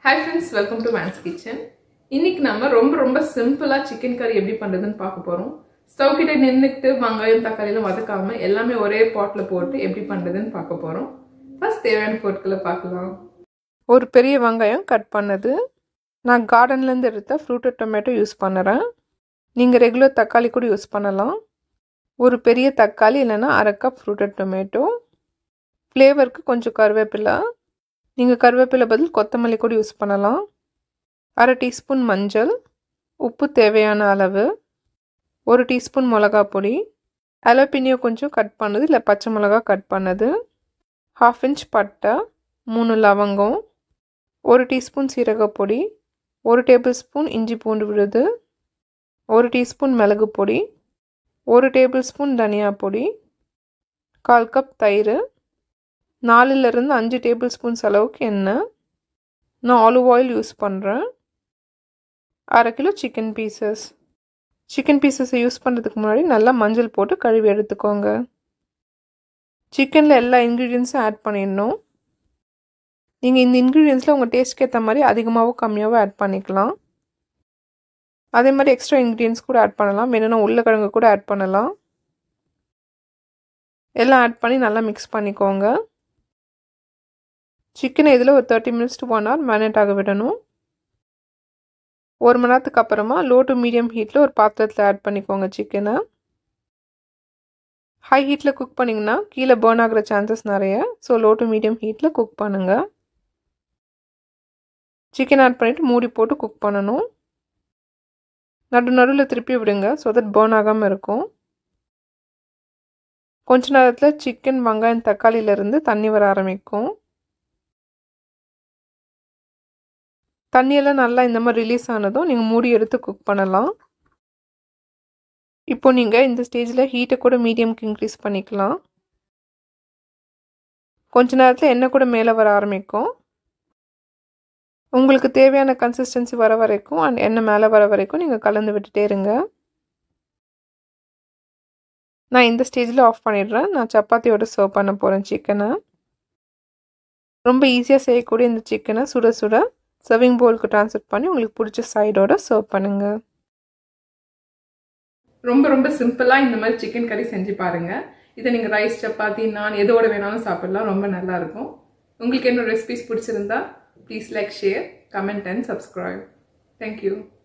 hi friends welcome to Man's kitchen இன்னைக்கு நம்ம ரொம்ப ரொம்ப சிம்பிளாக சிக்கன் கறி எப்படி பண்ணுறதுன்னு பார்க்க போகிறோம் ஸ்டவ் கிட்ட நின்றுக்கிட்டு வெங்காயம் தக்காளியெல்லாம் வதக்காம எல்லாமே ஒரே பாட்டில் போட்டு எப்படி பண்ணுறதுன்னு பார்க்க போகிறோம் ஃபர்ஸ்ட் தேவையான பொருட்களை பார்க்கலாம் ஒரு பெரிய வெங்காயம் கட் பண்ணது நான் கார்டன்லேருந்து எடுத்த ஃப்ரூட்டட் டொமேட்டோ யூஸ் பண்ணுறேன் நீங்கள் ரெகுலர் தக்காளி கூட யூஸ் பண்ணலாம் ஒரு பெரிய தக்காளி இல்லைன்னா அரை கப் ஃப்ரூட்டட் டொமேட்டோ ஃப்ளேவருக்கு கொஞ்சம் கருவேப்பிலை நீங்கள் கருவேப்பிலை பதில் கொத்தமல்லி கூட யூஸ் பண்ணலாம் அரை டீஸ்பூன் மஞ்சள் உப்பு தேவையான அளவு ஒரு டீஸ்பூன் மிளகா பொடி அலப்பினியோ கொஞ்சம் கட் பண்ணது இல்லை பச்சை மிளகா கட் பண்ணது ஹாஃப் இன்ச் பட்டை மூணு லவங்கம் ஒரு டீஸ்பூன் சீரகப்பொடி ஒரு டேபிள் ஸ்பூன் இஞ்சி பூண்டு விழுது ஒரு டீஸ்பூன் மிளகு பொடி ஒரு டேபிள் ஸ்பூன் தனியா பொடி கால் கப் தயிர் நாலுலேருந்து அஞ்சு டேபிள் ஸ்பூன்ஸ் அளவுக்கு எண்ணெய் நான் ஆலிவ் ஆயில் யூஸ் பண்ணுறேன் அரை கிலோ சிக்கன் பீசஸ் சிக்கன் பீசஸை யூஸ் பண்ணுறதுக்கு முன்னாடி நல்லா மஞ்சள் போட்டு கழுவி எடுத்துக்கோங்க சிக்கனில் எல்லா இன்க்ரீடியன்ஸும் ஆட் பண்ணிடணும் நீங்கள் இந்த இன்க்ரீடியன்ஸில் உங்கள் டேஸ்ட்க்கு ஏற்ற மாதிரி அதிகமாகவோ கம்மியாகவோ ஆட் பண்ணிக்கலாம் அதே மாதிரி எக்ஸ்ட்ரா இன்க்ரீடியன்ஸ் கூட ஆட் பண்ணலாம் வேணும்னா உருளைக்கிழங்கு கூட ஆட் பண்ணலாம் எல்லாம் ஆட் பண்ணி நல்லா மிக்ஸ் பண்ணிக்கோங்க சிக்கனை இதில் ஒரு thirty minutes to one hour marinate ஆக விடணும் ஒரு மணி நேரத்துக்கு அப்புறமா லோ டு மீடியம் ஹீட்டில் ஒரு பாத்திரத்தில் ஆட் பண்ணிக்கோங்க சிக்கனை ஹை ஹீட்டில் குக் பண்ணிங்கன்னா கீழே பேர்ன் ஆகிற சான்சஸ் நிறைய ஸோ லோ டு மீடியம் ஹீட்டில் குக் பண்ணுங்கள் சிக்கன் ஆட் பண்ணிவிட்டு மூடி போட்டு குக் பண்ணணும் நடு நடுவில் திருப்பி விடுங்க ஸோ தட் பேர்ன் ஆகாமல் இருக்கும் கொஞ்ச நேரத்தில் சிக்கன் வெங்காயம் தக்காளியிலேருந்து தண்ணி வர ஆரம்பிக்கும் தண்ணியெல்லாம் நல்லா இந்த மாதிரி ரிலீஸ் ஆனதும் நீங்கள் மூடி எடுத்து குக் பண்ணலாம் இப்போ நீங்கள் இந்த ஸ்டேஜில் ஹீட்டை கூட மீடியம்க்கு இன்க்ரீஸ் பண்ணிக்கலாம் கொஞ்ச நேரத்தில் எண்ணெய் கூட மேலே வர ஆரம்பிக்கும் உங்களுக்கு தேவையான கன்சிஸ்டன்சி வர வரைக்கும் அண்ட் எண்ணெய் மேலே வர வரைக்கும் நீங்கள் கலந்து விட்டுட்டே இருங்க நான் இந்த ஸ்டேஜில் ஆஃப் பண்ணிடுறேன் நான் சப்பாத்தியோட சர்வ் பண்ண போகிறேன் சிக்கனை ரொம்ப ஈஸியாக செய்யக்கூடிய இந்த சிக்கனை சுட சுட சர்விங் பவுலுக்கு ட்ரான்ஸ்ஃபர் பண்ணி உங்களுக்கு பிடிச்ச சைடோட சர்வ் பண்ணுங்கள் ரொம்ப ரொம்ப சிம்பிளாக இந்த மாதிரி சிக்கன் கறி செஞ்சு பாருங்கள் இதை நீங்கள் ரைஸ் சப்பாத்தி நான் எதோட வேணாலும் சாப்பிடலாம் ரொம்ப நல்லாயிருக்கும் உங்களுக்கு என்ன ரெசிபிஸ் பிடிச்சிருந்தா please like share comment and subscribe thank you